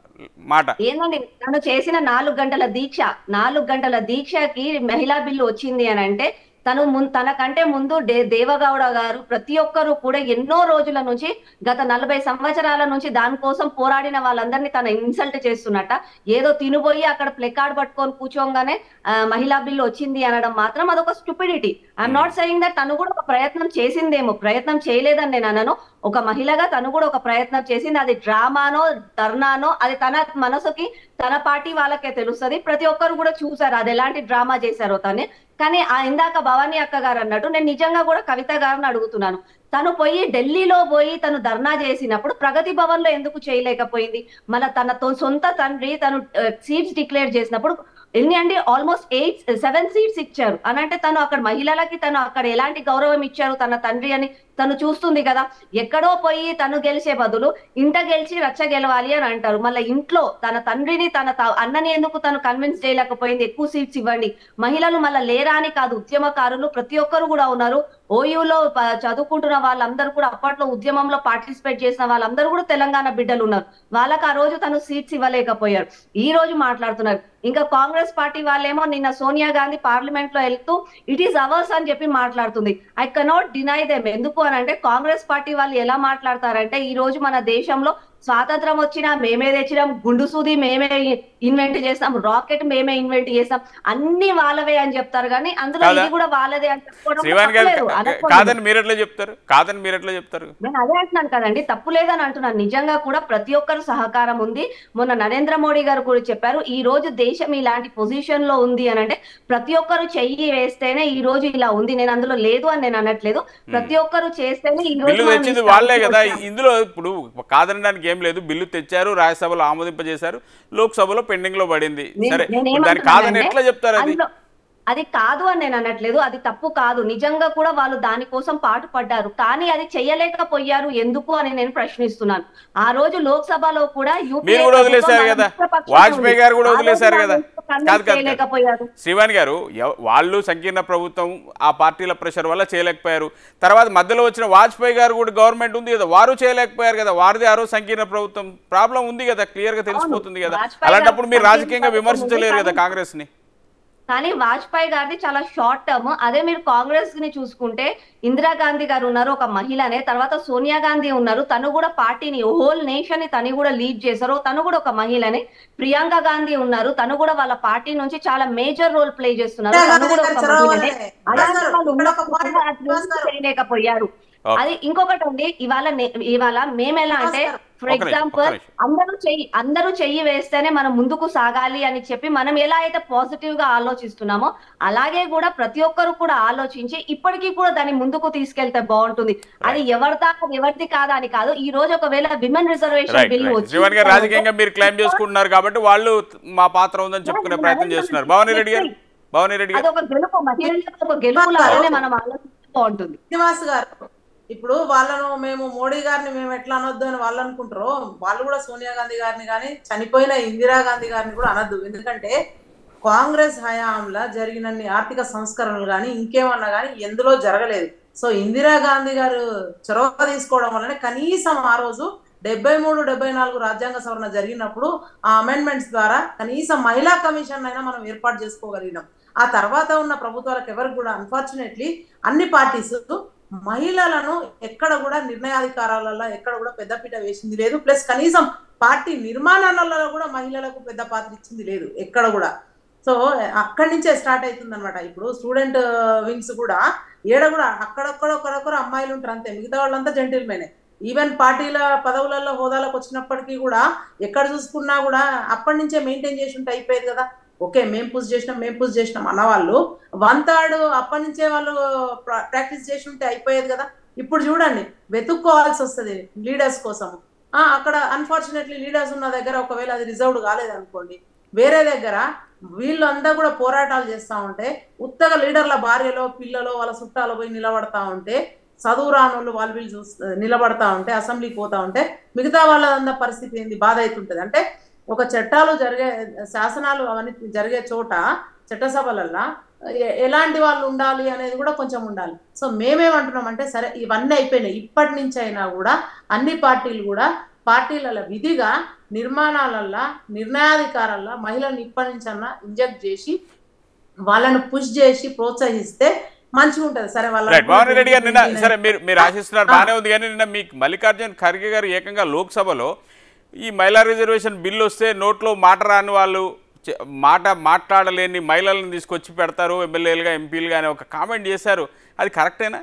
మాట ఏందండి తను చేసిన నాలుగు గంటల దీక్ష నాలుగు గంటల దీక్షకి మహిళా బిల్లు వచ్చింది అని అంటే తను ముం- తనకంటే ముందు డే దేవగౌడ గారు ప్రతి ఒక్కరు కూడా ఎన్నో రోజుల నుంచి గత నలభై సంవత్సరాల నుంచి దానికోసం పోరాడిన వాళ్ళందరినీ తన ఇన్సల్ట్ చేస్తున్నట్ట ఏదో తినుబోయి అక్కడ ప్లెకార్డ్ పట్టుకొని కూర్చోగానే ఆ, మహిళా బిల్లు వచ్చింది అనడం మాత్రం అదొక stupidity I'm not saying that తను కూడా ఒక ప్రయత్నం చేసిందేమో ప్రయత్నం చేయలేదని నేను అనను ఒక మహిళగా తను కూడా ఒక ప్రయత్నం చేసింది అది డ్రామానో ధర్నానో అది తన మనసుకి తన పార్టీ వాళ్ళకే తెలుస్తది ప్రతి ఒక్కరు కూడా చూసారు అది ఎలాంటి డ్రామా చేశారో తనే కానీ ఆ ఇందాక భవానీ అక్క గారు అన్నట్టు నేను నిజంగా కూడా కవిత గారిని అడుగుతున్నాను తను పోయి ఢిల్లీలో పోయి తను ధర్నా చేసినప్పుడు ప్రగతి భవన్ లో ఎందుకు చేయలేకపోయింది మన తన తొ- సొంత తండ్రి తను సీట్స్ డిక్లేర్ చేసినప్పుడు ఎన్ని అంటే ఆల్మోస్ట్ ఎయిట్ సెవెన్ సీట్స్ ఇచ్చారు అని అంటే తను అక్కడ మహిళలకి తను అక్కడ ఎలాంటి గౌరవం ఇచ్చారు తన తండ్రి అని తను చూస్తుంది కదా ఎక్కడో పోయి తను గెలిచే బదులు ఇంట గెలిచి రచ్చ గెలవాలి అని అంటారు మళ్ళీ ఇంట్లో తన తండ్రిని తన త- అన్నని ఎందుకు తను కన్విన్స్ చేయలేకపోయింది ఎక్కువ సీట్స్ ఇవ్వండి మహిళలు మళ్ళీ లేరా అని కాదు ఉద్యమకారులు ప్రతి ఒక్కరు కూడా ఉన్నారు ఓయూలో ప- చదువుకుంటున్న వాళ్ళందరూ కూడా అప్పట్లో ఉద్యమంలో పార్టిసిపేట్ చేసిన వాళ్ళందరూ కూడా తెలంగాణ బిడ్డలు ఉన్నారు వాళ్ళకి ఆ రోజు తను సీట్స్ ఇవ్వలేకపోయారు ఈ రోజు మాట్లాడుతున్నారు ఇంకా కాంగ్రెస్ పార్టీ వాళ్ళేమో నిన్న సోనియా గాంధీ పార్లమెంట్ లో వెళ్తూ ఇట్ ఈస్ అవర్స్ అని చెప్పి మాట్లాడుతుంది ఐ కెనాట్ డినై దెమ్ ఎందుకు అని అంటే కాంగ్రెస్ పార్టీ వాళ్ళు ఎలా మాట్లాడతారంటే ఈ రోజు మన దేశంలో స్వాతంత్రం వచ్చినా మేమే తెచ్చినాం గుండు సూది మేమే ఇన్వెంట్ చేస్తాం రాకెట్ మేమే ఇన్వెంట్ చేస్తాం అన్ని వాళ్ళవే అని చెప్తారు కానీ అందులో కాదా? ఇది కూడా వాళ్ళదే అని చెప్పుకోవడం శ్రీవాణి గారు తప్పులేదు. అనకూడదు. కాదని మీరు ఎట్లా చెప్తారు కాదని మీరు ఎట్లా చెప్తారు నేను అదే అంటున్నాను కదండి తప్పు లేదని అంటున్నాను నిజంగా కూడా ప్రతి ఒక్కరు సహకారం ఉంది మొన్న నరేంద్ర మోడీ గారు కూడా చెప్పారు ఈ రోజు దేశం ఇలాంటి పొజిషన్ లో ఉంది అని అంటే ప్రతి ఒక్కరు చెయ్యి వేస్తేనే ఈ రోజు ఇలా ఉంది నేను అందులో లేదు అని నేను అనట్లేదు ప్రతి ఒక్కరు చేస్తేనే ఈ రోజు బిల్లు మనం ఈ తెచ్చింది స్థాయికి వాళ్ళే కదా వచ్చాం. ఇందులో ఇప్పుడు కాదనడానికి ఏం లేదు బిల్లు తెచ్చారు రాజ్యసభలో ఆమోదింపజేశారు లోక్సభలో పెండింగ్ లో పడింది నేను- సరే నేను ఇప్పుడు దాన్ని కాదని ఏమంటున్నానంటే, ఎట్లా చెప్తారు అది అందులో అది కాదు అని నేను అనట్లేదు అది తప్పు కాదు నిజంగా కూడా వాళ్ళు దానికోసం పాటు పడ్డారు కానీ అది చెయ్యలేకపోయారు ఎందుకు అని నేను ప్రశ్నిస్తున్నాను ఆ రోజు లోక్సభలో కూడా UPA మీరు కూడా వదిలేశారు ప్రభుత్వం కదా మిత్రపక్షంలో వాజ్పేయి ఉంది. గారు కూడా ఆ రోజు వదిలేశారు వాళ్ళు కదా ఎందుకు convince కాదు కాదు కాదు. చేయలేకపోయారు శ్రీవాణి గారు ఎవ- వాళ్ళు సంకీర్ణ ప్రభుత్వం ఆ పార్టీల ప్రెషర్ వల్ల చేయలేకపోయారు తర్వాత మధ్యలో వచ్చిన వాజ్పేయి గారు కూడా గవర్నమెంట్ ఉంది కదా వారు చేయలేకపోయారు కదా వారిది ఆ రోజు సంకీర్ణ ప్రభుత్వం ప్రాబ్లం ఉంది కదా క్లియర్ గా తెలిసిపోతుంది కదా వాజ్పేయి అలాంటప్పుడు మీరు గారు రాజకీయంగా సంకీర్ణ విమర్శించలేరు ప్రభుత్వం కదా ఉంది. కాంగ్రెస్ ని కానీ వాజ్పేయి గారిది చాలా షార్ట్ టర్మ్ అదే మీరు కాంగ్రెస్ ని చూసుకుంటే ఇందిరాగాంధీ గారు ఉన్నారు ఒక మహిళనే తర్వాత సోనియా గాంధీ ఉన్నారు తను కూడా పార్టీని హోల్ నేషన్ ని తను కూడా లీడ్ చేశారు తను కూడా ఒక మహిళనే ప్రియాంక గాంధీ ఉన్నారు తను కూడా వాళ్ళ పార్టీ నుంచి చాలా మేజర్ రోల్ ప్లే చేస్తున్నారు తను కూడా ఒక మహిళనే అలాంటి వాళ్ళు ఉన్నప్పుడు కూడా అది ఎందుకు చేయలేకపోయారు Okay. అది ఇంకొకటి అండి ఇవాళ నే- ఇవాళ మేము ఎలా అంటే ఫర్ ఒక నిమిషం, ఎగ్జాంపుల్ ఒక నిమిషం. అందరూ చెయ్యి అందరూ చెయ్యి వేస్తేనే మనం ముందుకు సాగాలి అని చెప్పి మనం ఎలా అయితే పాజిటివ్ గా ఆలోచిస్తున్నామో అలాగే కూడా ప్రతి ఒక్కరు కూడా ఆలోచించి ఇప్పటికీ కూడా దాన్ని ముందుకు తీసుకెళ్తే బాగుంటుంది అది ఎవరిదా ఎవరిది కాదా అని కాదు ఈ రోజు ఒకవేళ women reservation right bill right Srivani garu రాజకీయంగా మీరు క్లైమ్ చేసుకుంటున్నారు కాబట్టి వాళ్ళు మా పాత్ర ఉందని చెప్పుకునే ప్రయత్నం చేస్తున్నారు భవానీ రెడ్డి గారు భవానీ రెడ్డి గారు అది ఒక గెలుపు మహిళలకు ఒక గెలుపు లాగానే మనం ఆలోచిస్తే బాగుంటుంది శ్రీనివాస్ గారు ఇప్పుడు వాళ్ళను మేము మోడీ గారిని మేము ఎట్లా అనొద్దు అని వాళ్ళు అనుకుంటారో వాళ్ళు కూడా సోనియా గాంధీ గారిని కానీ చనిపోయిన ఇందిరా గాంధీ గారిని కూడా అనొద్దు ఎందుకంటే కాంగ్రెస్ హయాంలో జరిగినన్ని ఆర్థిక సంస్కరణలు కానీ ఇంకేమన్నా కానీ ఎందులో జరగలేదు సో ఇందిరా గాంధీ గారు చొరవ తీసుకోవడం వల్లనే కనీసం ఆ రోజు డెబ్బై మూడు డెబ్బై నాలుగు రాజ్యాంగ సవరణ జరిగినప్పుడు ఆ అమెండ్మెంట్స్ ద్వారా కనీసం మహిళా కమిషన్ అయినా మనం ఏర్పాటు చేసుకోగలిగినాం ఆ తర్వాత ఉన్న ప్రభుత్వాలకు ఎవరికి కూడా అన్ఫార్చునేట్లీ అన్ని పార్టీస్ మహిళలను ఎక్కడ కూడా నిర్ణయాధికారాలలో ఎక్కడ కూడా పెద్దపీట వేసింది లేదు ప్లస్ కనీసం పార్టీ నిర్మాణాలలో కూడా మహిళలకు పెద్ద పాత్ర ఇచ్చింది లేదు ఎక్కడ కూడా సో అక్కడి నుంచే స్టార్ట్ అవుతుంది అనమాట ఇప్పుడు స్టూడెంట్ వింగ్స్ కూడా ఏడ కూడా అక్కడక్కడ ఒకరొకరు అమ్మాయిలు ఉంటారు అంతే మిగతా వాళ్ళంతా జెంటిల్మేనే ఈవెన్ పార్టీల పదవులలో హోదాలకు వచ్చినప్పటికీ కూడా ఎక్కడ చూసుకున్నా కూడా అప్పటి నుంచే మెయింటైన్ చేసి ఉంటే అయిపోయేది కదా ఓకే మేము పూజ చేసినాం మేము పూజ చేసినాం అన్నవాళ్ళు వంతాడు అప్పటి నుంచే వాళ్ళు ప్రాక్టీస్ చేసి ఉంటే అయిపోయేది కదా ఇప్పుడు చూడండి వెతుక్కోవాల్సి వస్తుంది లీడర్స్ కోసం ఆ, అక్కడ అన్ఫార్చునేట్లీ లీడర్స్ ఉన్న దగ్గర ఒకవేళ అది రిజర్వ్డ్ కాలేదనుకోండి వేరే దగ్గర వీళ్ళంతా కూడా పోరాటాలు చేస్తా ఉంటే ఉత్తగా లీడర్ల భార్యలో పిల్లలో వాళ్ళ చుట్టాలు పోయి నిలబడతా ఉంటే చదువు రానోళ్ళు వాళ్ళు వీళ్ళు చూస్ నిలబడతా ఉంటే అసెంబ్లీకి పోతా ఉంటే మిగతా వాళ్ళంతా పరిస్థితి ఏంది బాధ అవుతుంటది అంటే ఒక చట్టాలు జరిగే శాసనాలు అవన్నీ జరిగే చోట చట్టసభలల్లో ఎ- ఎలాంటి వాళ్ళు ఉండాలి అనేది కూడా కొంచెం ఉండాలి సో మేమేమంటున్నాం అంటే సరే ఇవన్నీ అయిపోయినాయి ఇప్పటి నుంచి అయినా కూడా అన్ని పార్టీలు కూడా పార్టీల విధిగా నిర్మాణాలల్లో నిర్ణయాధికారాల్లో మహిళలను ఇప్పటి నుంచి అన్నా ఇంజెక్ట్ చేసి వాళ్ళను పుష్ చేసి ప్రోత్సహిస్తే మంచిగా ఉంటది సరే వాళ్ళ రైట్ భవానీ రెడ్డి గారు నిన్న సరే మీరు మీరు ఆశిస్తున్నారు బాగానే ఉంది కానీ నిన్న మీకు మల్లికార్జున్ ఖర్గే గారు ఏకంగా లోక్సభలో ఈ మహిళా రిజర్వేషన్ బిల్లు వస్తే నోట్లో మాట రాని వాళ్ళు చె- మాట మాట్లాడలేని మహిళలను తీసుకొచ్చి పెడతారు ఎమ్మెల్యేలుగా ఎంపీలుగా అనే ఒక కామెంట్ చేశారు అది కరెక్టేనా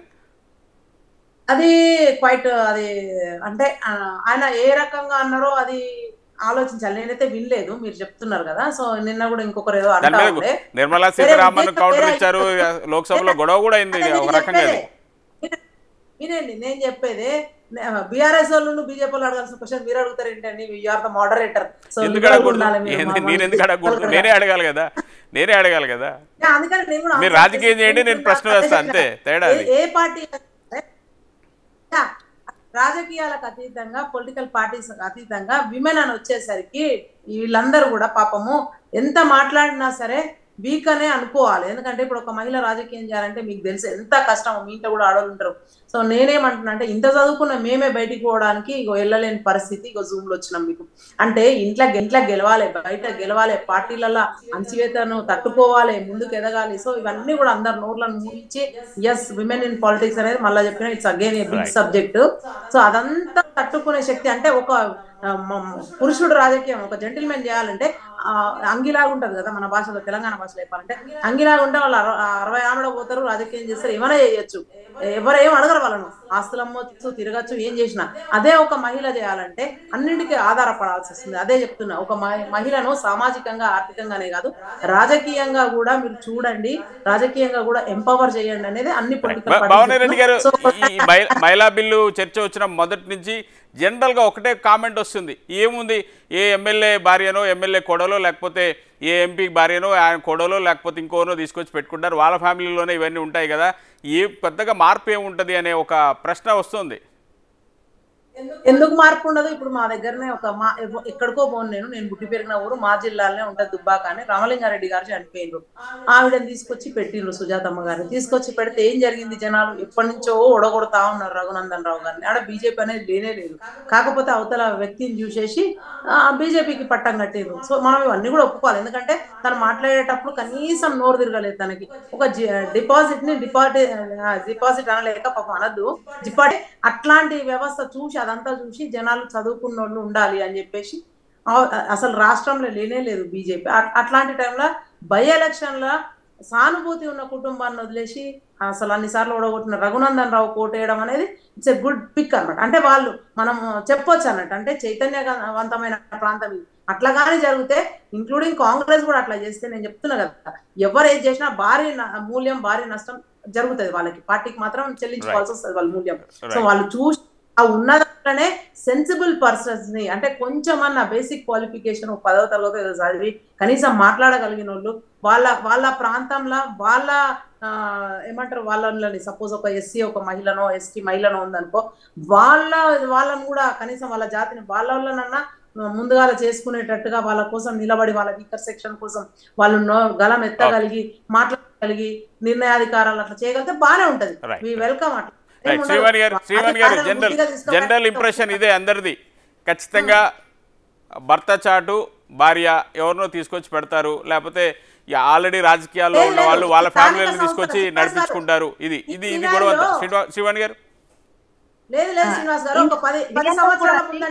అది క్వైట్ అది అంటే ఆ, ఆయన ఏ రకంగా అన్నారో అది ఆలోచించాలి నేనైతే వినలేదు మీరు చెప్తున్నారు కదా సో నిన్న కూడా ఇంకొకరు ఏదో దాని అంటా మీద ఉండే నిర్మలా వేరే సీతారామన్ ఉద్దేశం కౌంటర్ వేరే ఇచ్చారు అయిపోతుంది. లోక్సభలో గొడవ కూడా అయింది అదే ఒక నేను రకంగా అది. చెప్పేదే. వినండి నేను చెప్పేది బీఆర్ఎస్ వాళ్ళు బీజేపీ వాళ్ళు అడగాల్సిన క్వశ్చన్ మీరు అడుగుతారు ఏంటండి యూఆర్ ద మోడరేటర్ సో ఎందుకు అడగకూడదు ఏంది నేను ఎందుకు అడగకూడదు నేనే అడగాలి కదా నేనే అడగాలి కదా అందుకని నేను కూడా మీరు answer రాజకీయం చేయండి, నేను చేస్తాను. ప్రశ్న వేస్తా, అంతే. తేడా అది. ఏ- ఏ పార్టీ యా, రాజకీయాలకు అతీతంగా పొలిటికల్ పార్టీస్ అతీతంగా విమెన్ అని వచ్చేసరికి వీళ్ళందరూ కూడా పాపము ఎంత మాట్లాడినా సరే వీక్ అనే అనుకోవాలి ఎందుకంటే ఇప్పుడు ఒక మహిళ రాజకీయం చేయాలంటే మీకు తెలుసు ఎంత కష్టం మీ ఇంట్లో కూడా ఆడవాళ్ళు ఉంటారు సో నేనేమంటున్నా అంటే ఇంత చదువుకున్న మేమే బయటికి పోవడానికి ఇగో వెళ్ళలేని పరిస్థితి ఇగో జూమ్ లో వచ్చినాం మీకు అంటే ఇంట్లో ఇంట్లో గెలవాలి బయట గెలవాలి పార్టీలలో అంచివేతను తట్టుకోవాలి ముందుకు ఎదగాలి సో ఇవన్నీ కూడా అందరు నోట్లను మూయించి ఎస్ విమెన్ ఇన్ పాలిటిక్స్ అనేది మళ్ళీ చెప్పిన it's again a big Right. Subject so అదంతా తట్టుకునే శక్తి అంటే ఒక ఆ, మ- పురుషుడు రాజకీయం ఒక జెంటిల్మెన్ చేయాలంటే ఆ, అంగిలాగా ఉంటది కదా మన భాషలో తెలంగాణ భాషలో చెప్పాలంటే అంగిలాగా ఉంటే వాళ్ళు అర- ఆ అరవై ఆమెడ పోతారు రాజకీయం చేస్తారు ఏమైనా చేయొచ్చు ఎవరు ఏం అడగరు వాళ్ళను ఆస్తులు అమ్మొచ్చు తిరగచ్చు ఏం చేసినా అదే ఒక మహిళ చేయాలంటే అన్నింటికీ ఆధారపడాల్సి వస్తుంది అదే చెప్తున్నా ఒక మహి- మహిళను సామాజికంగా ఆర్థికంగానే కాదు రాజకీయంగా కూడా మీరు చూడండి రాజకీయంగా కూడా ఎంపవర్ చేయండి అనేది అన్ని పొలిటికల్ భ- భవానీ రెడ్డి గారు ఈ మహి- మహిళా బిల్లు చర్చ వచ్చిన మొదటి నుంచి జనరల్గా ఒకటే కామెంట్ వస్తుంది ఏముంది ఏ ఎమ్మెల్యే భార్యనో ఎమ్మెల్యే కొడలో లేకపోతే ఏ ఎంపీ భార్యనో ఆయన కొడలో లేకపోతే ఇంకోనో తీసుకొచ్చి పెట్టుకుంటారు వాళ్ళ ఫ్యామిలీలోనే ఇవన్నీ ఉంటాయి కదా ఏ పెద్దగా మార్పు ఏముంటుంది అనే ఒక ప్రశ్న వస్తుంది ఎందుకు మార్పు ఉండదు ఇప్పుడు మా దగ్గరనే ఒక మా ఎవ- ఎక్కడికో పోను నేను నేను పుట్టి పెరిగిన ఊరు మా జిల్లాలోనే ఉంటుంది దుబ్బాక అని రామలింగారెడ్డి గారు చనిపోయిండ్రు ఆవిడని తీసుకొచ్చి పెట్టిండ్రు సుజాతమ్మ గారిని తీసుకొచ్చి పెడితే ఏం జరిగింది జనాలు ఎప్పటి నుంచో ఒడగొడతా ఉన్నారు రఘునందన్ రావు గారిని ఆడ బీజేపీ అనేది లేనే లేదు కాకపోతే అవతల వ్యక్తిని చూసేసి ఆ బీజేపీకి పట్టం కట్టిండ్రు సో మనం ఇవన్నీ కూడా ఒప్పుకోవాలి ఎందుకంటే తను మాట్లాడేటప్పుడు కనీసం నోరు తిరగలేదు తనకి ఒక డిపాజిట్ ని డిపాజిట్ డిపాజిట్ అనలేక పాపం అనద్దు డిపాజిట్ అట్లాంటి వ్యవస్థ చూసి అదంతా చూసి జనాలు చదువుకున్న వాళ్ళు ఉండాలి అని చెప్పేసి ఆ- అసలు రాష్ట్రంలో లేనే లేదు బీజేపీ అట్లాంటి టైంలో బై ఎలక్షన్ల సానుభూతి ఉన్న కుటుంబాన్ని వదిలేసి అసలు అన్నిసార్లు ఓడగొట్టిన రఘునందన్ రావు కోటేయడం అనేది ఇట్స్ ఎ గుడ్ పిక్ అన్నమాట అంటే వాళ్ళు మనం చెప్పొచ్చు అన్నట్టు అంటే చైతన్యవంతమైన ప్రాంతం ఇది అట్లా కానీ జరిగితే ఇంక్లూడింగ్ కాంగ్రెస్ కూడా అట్లా చేస్తే నేను చెప్తున్నా కదా ఎవరు ఏది చేసినా భారీ న- మూల్యం భారీ నష్టం జరుగుతుంది వాళ్ళకి పార్టీకి మాత్రం చెల్లించుకోవాల్సి వస్తుంది వాళ్ళ మూల్యం సో Right. వాళ్ళు చూసి ఆ ఉన్న దాంట్లోనే సెన్సిబుల్ పర్సన్స్ ని అంటే కొంచెం అన్న బేసిక్ క్వాలిఫికేషన్ పదవ తరగతి ఏదో చదివి కనీసం మాట్లాడగలిగిన వాళ్ళు వాళ్ళ వాళ్ళ ప్రాంతంలో వాళ్ళ ఆ, ఏమంటారు వాళ్ళని సపోజ్ ఒక ఎస్సీ ఒక మహిళనో ఎస్టీ మహిళనో ఉందనుకో వాళ్ళ వాళ్ళని కూడా కనీసం వాళ్ళ జాతిని వాళ్ళ వాళ్ళనన్నా ముందుగాల చేసుకునేటట్టుగా వాళ్ళ కోసం నిలబడి వాళ్ళ వీకర్ సెక్షన్ కోసం వాళ్ళు నో- గలం ఎత్తగలిగి మాట్లాడగలిగి నిర్ణయాధికారాలు అట్లా చేయగలిగితే బాగానే ఉంటది Right. వి వెల్కమ్ అట్లా రైట్ ఏముండదు. శ్రీవాణి గారు శ్రీవాణి అది గారు ఆయన జనరల్ బుద్ధిగా తీసుకోవాలి. జనరల్ ఇంప్రెషన్ ఇదే అందరిది ఖచ్చితంగా భర్త చాటు భార్య ఎవరినో తీసుకొచ్చి పెడతారు లేకపోతే ఆల్రెడీ రాజకీయాల్లో లేదు, ఉన్న లేదు. వాళ్ళు వాళ్ళ స్థానిక ఫ్యామిలీని సంస్థల తీసుకొచ్చి శ్రీనివాస్ నడిపించుకుంటారు ఇది ఈ ఇది ఇది గొడవ అంతా. ఫినాయిల్లో- శ్రీనివా- శ్రీవాణి గారు లేదు లేదు శ్రీనివాస్ గారు ఒక పది పది వీళ్ళంతా సంవత్సరాల కూడా ముందంటే మనం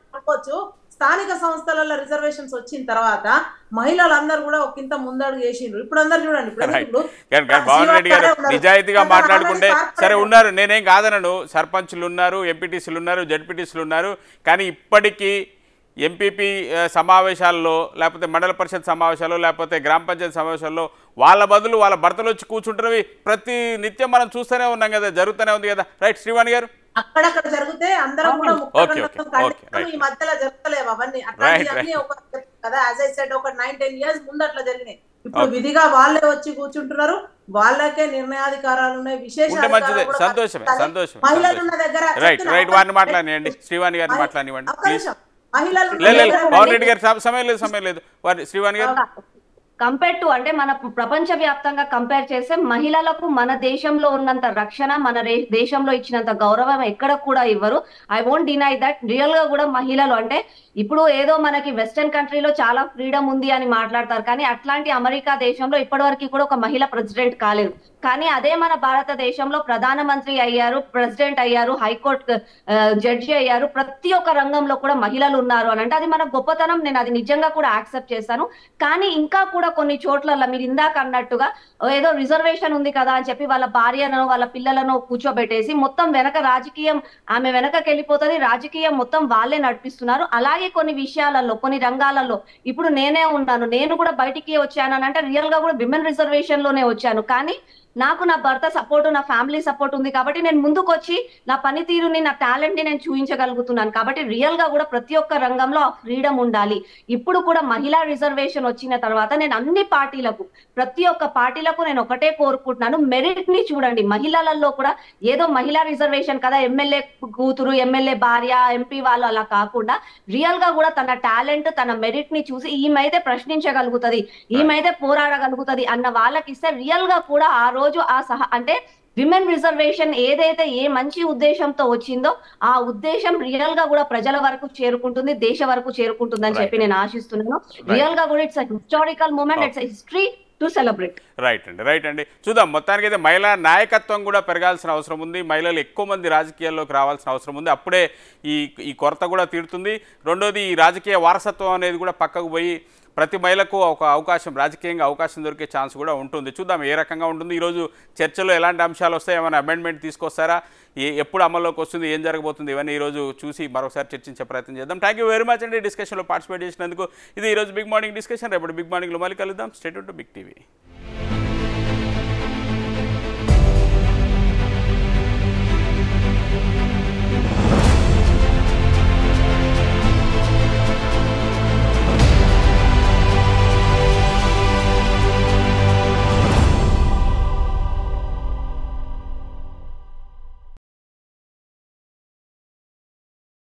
అనుకోవచ్చు స్థానిక సంస్థలలో రిజర్వేషన్స్ వచ్చిన తర్వాత మహిళలందరూ కూడా ఒక ఇంత ముందడుగు వేసిండ్రు ఇప్పుడు అందరు చూడండి ఇప్పుడు రైట్ ఇప్పుడు కానీ కానీ భవన్ రెడ్డి గారు నిజాయితీగా మాట్లాడుకుంటే సరే ఉన్నారు నేనేం కాదనను సర్పంచ్లు ఉన్నారు ఎంపీటీసీలు ఉన్నారు జడ్పీటీసీలు ఉన్నారు కానీ ఇప్పటికీ ఎంపీపీ సమావేశాల్లో లేకపోతే మండల పరిషత్ సమావేశాల్లో లేకపోతే గ్రామ పంచాయతీ సమావేశాల్లో వాళ్ళ బదులు వాళ్ళ భర్తలు వచ్చి కూర్చుంటున్నవి ప్రతి నిత్యం మనం చూస్తూనే ఉన్నాం కదా జరుగుతూనే ఉంది కదా రైట్ శ్రీవాణి గారు అక్కడక్కడ జరిగితే అందరం కూడా Okay, ముక్కలు okay, ఖండిస్తాం. okay, right. ఈ మధ్యలో జరగలేవు అవన్నీ Right, అట్లాంటివన్నీ ఒక కదా యాజ్ ఐ సెడ్ ఒక నైన్ టెన్ ఇయర్స్ ముందు అట్లా జరిగినాయి ఇప్పుడు విధిగా వాళ్ళే వచ్చి కూర్చుంటున్నారు వాళ్ళకే నిర్ణయాధికారాలు ఉన్నాయి విశేష ఉంటే మంచిదే అధికారాలు కూడా సంతోషమే కల్పిస్తారు. సంతోషమే మహిళలు ఉన్న దగ్గర రైట్ చెప్తున్నా, రైట్ ఒక- వారిని మాట్లాడియండి శ్రీవాణి గారిని మహి- మాట్లాడివ్వండి ఒక్క ప్లీజ్ నిమిషం. మహిళలు ఉన్న లేదు లేదు దగ్గర పవన్ రెడ్డి గారు సమ- సమయం లేదు సమయం లేదు వారి శ్రీవాణి గారు కంపేర్ టు అంటే మన ప్రపంచ వ్యాప్తంగా కంపేర్ చేస్తే మహిళలకు మన దేశంలో ఉన్నంత రక్షణ మన రే- దేశంలో ఇచ్చినంత గౌరవం ఎక్కడ కూడా ఇవ్వరు I won't deny that real గా కూడా మహిళలు అంటే ఇప్పుడు ఏదో మనకి వెస్టర్న్ కంట్రీలో చాలా ఫ్రీడమ్ ఉంది అని మాట్లాడతారు కానీ అట్లాంటి అమెరికా దేశంలో ఇప్పటివరకు కూడా ఒక మహిళ ప్రెసిడెంట్ కాలేదు కానీ అదే మన భారతదేశంలో ప్రధానమంత్రి అయ్యారు ప్రెసిడెంట్ అయ్యారు హైకోర్టు జడ్జి అయ్యారు ప్రతి ఒక్క రంగంలో కూడా మహిళలు ఉన్నారు అని అంటే అది మన గొప్పతనం నేను అది నిజంగా కూడా యాక్సెప్ట్ చేశాను కానీ ఇంకా కూడా కొన్ని చోట్ల మీరు ఇందాక అన్నట్టుగా ఏదో రిజర్వేషన్ ఉంది కదా అని చెప్పి వాళ్ళ భార్యను వాళ్ళ పిల్లలను కూర్చోబెట్టేసి మొత్తం వెనక రాజకీయం ఆమె వెనకకి వెళ్ళిపోతుంది రాజకీయం మొత్తం వాళ్ళే నడిపిస్తున్నారు అలాగే కొన్ని విషయాలలో కొన్ని రంగాలలో ఇప్పుడు నేనే ఉన్నాను నేను కూడా బయటికి వచ్చాను అని అంటే రియల్ గా కూడా విమెన్ రిజర్వేషన్ లోనే వచ్చాను కానీ నాకు నా భర్త సపోర్ట్ నా ఫ్యామిలీ సపోర్ట్ ఉంది కాబట్టి నేను ముందుకు వచ్చి నా పనితీరుని నా టాలెంట్ ని నేను చూపించగలుగుతున్నాను కాబట్టి రియల్ గా కూడా ప్రతి ఒక్క రంగంలో ఫ్రీడమ్ ఉండాలి ఇప్పుడు కూడా మహిళా రిజర్వేషన్ వచ్చిన తర్వాత నేను అన్ని పార్టీలకు ప్రతి ఒక్క పార్టీలకు నేను ఒకటే కోరుకుంటున్నాను మెరిట్ ని చూడండి మహిళలలో కూడా ఏదో మహిళా రిజర్వేషన్ కదా ఎమ్మెల్యే కూతురు ఎమ్మెల్యే భార్య ఎంపీ వాళ్ళు అలా కాకుండా రియల్ గా కూడా తన టాలెంట్ తన మెరిట్ ని చూసి ఈమెయితే ప్రశ్నించగలుగుతది ఈమెయితే పోరాడగలుగుతది అన్న వాళ్ళకి ఇస్తే రియల్ గా కూడా ఆ రోజు ఆ సహ అంటే విమెన్ రిజర్వేషన్ ఏదైతే ఏ మంచి ఉద్దేశంతో వచ్చిందో ఆ ఉద్దేశం రియల్ గా కూడా ప్రజల వరకు చేరుకుంటుంది దేశ వరకు చేరుకుంటుంది అని చెప్పి నేను ఆశిస్తున్నాను రియల్ గా కూడా it's historical moment it's history to celebrate right అండి రైట్ అండి చూద్దాం మొత్తానికి అయితే మహిళా నాయకత్వం కూడా పెరగాల్సిన అవసరం ఉంది మహిళలు ఎక్కువ మంది రాజకీయాల్లోకి రావాల్సిన అవసరం ఉంది అప్పుడే ఈ ఈ కొరత కూడా తీరుతుంది రెండోది ఈ రాజకీయ వారసత్వం అనేది కూడా పక్కకు పోయి ప్రతి మహిళకు ఒక అవకాశం రాజకీయంగా అవకాశం దొరికే ఛాన్స్ కూడా ఉంటుంది చూద్దాం ఏ రకంగా ఉంటుంది ఈరోజు చర్చలో ఎలాంటి అంశాలు వస్తాయి ఏమైనా అమెండ్మెంట్ తీసుకొస్తారా ఏ ఎప్పుడు అమల్లోకి వస్తుంది ఏం జరగబోతుంది ఇవన్నీ ఈరోజు చూసి మరొకసారి చర్చించే ప్రయత్నం చేద్దాం థ్యాంక్ యూ వెరీ మచ్ అండి డిస్కషన్లో పార్టిసిపేట్ చేసినందుకు ఇది ఈరోజు బిగ్ మార్నింగ్ డిస్కషన్ రేపు బిగ్ మార్నింగ్లో మళ్ళీ కలుద్దాం స్టేట్ టు బిగ్ టీవీ